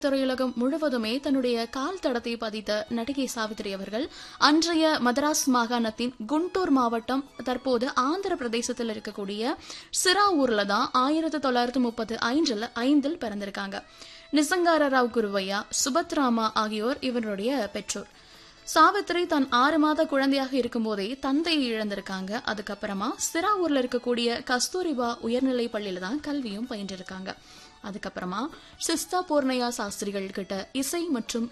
திரையுலகம் முழுவதுமே தன்னுடைய கால் தடத்தை பதித்த நடிகை சாவித்திரி அவர்கள் அன்றைய மதராஸ் மாகாணத்தின் குண்டூர் மாவட்டம் தற்போது ஆந்திர பிரதேசத்தில் இருக்கக்கூடிய சிராவூர்ல தான் ஆயிரத்தி தொள்ளாயிரத்தி முப்பது ஐந்தில் ஐந்தில் பிறந்திருக்காங்க நிசங்கார ராவ் குருவையா சுபத்ராமா ஆகியோர் இவருடைய பெற்றோர் சாவித்திரி தன் ஆறு மாத குழந்தையாக இருக்கும்போதே தந்தையை இழந்திருக்காங்க அதுக்கப்புறமா சிராவூர்ல இருக்கக்கூடிய கஸ்தூரிபா உயர்நிலை பள்ளியில தான் கல்வியும் பயின்றிருக்காங்க அதுக்கப்புறமா சிஸ்தா பூர்ணையா சாஸ்திரிகள் கிட்ட இசை மற்றும்